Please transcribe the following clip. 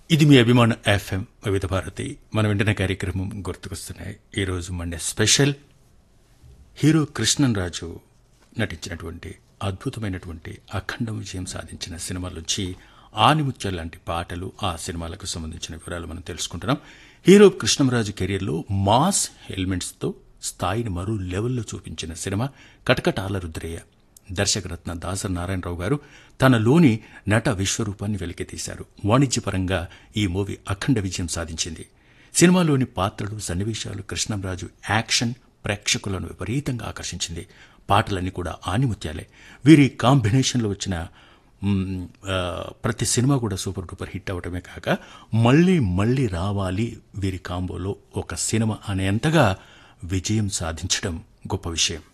ఇది మీ అభిమాన ఎఫ్ఎం వివిధ భారతి మనం వింటున్న కార్యక్రమం గుర్తుకొస్తున్నాయి ఈరోజు Monday special hero Krishnan Raju నటించినటువంటి అద్భుతమైనటువంటి అఖండ విజయం సాధించిన సినిమాలోంచి ఆనిముత్యాలు లాంటి పాటలు ఆ సినిమాలకు సంబంధించిన వివరాలు మనం తెలుసుకుంటున్నాం హీరో కృష్ణంరాజు కెరీర్లో మాస్ ఎలిమెంట్స్తో స్థాయిని మరో లెవెల్లో చూపించిన సినిమా కటకటాల రుద్రయ్య దర్శకరత్న దాసరి నారాయణరావు గారు తనలోని నట విశ్వరూపాన్ని వెలికితీశారు వాణిజ్యపరంగా ఈ మూవీ అఖండ విజయం సాధించింది సినిమాలోని పాత్రలు సన్నివేశాలు కృష్ణంరాజు యాక్షన్ ప్రేక్షకులను విపరీతంగా ఆకర్షించింది పాటలన్నీ కూడా ఆనిముత్యాలే వీరి కాంబినేషన్లో వచ్చిన మ్, ఆ, ప్రతి సినిమా కూడా సూపర్ డూపర్ హిట్ అవటమే కాక మళ్ళీ మళ్ళీ రావాలి వీరి కాంబోలో ఒక సినిమా అనేంతగా విజయం సాధించడం గొప్ప విషయం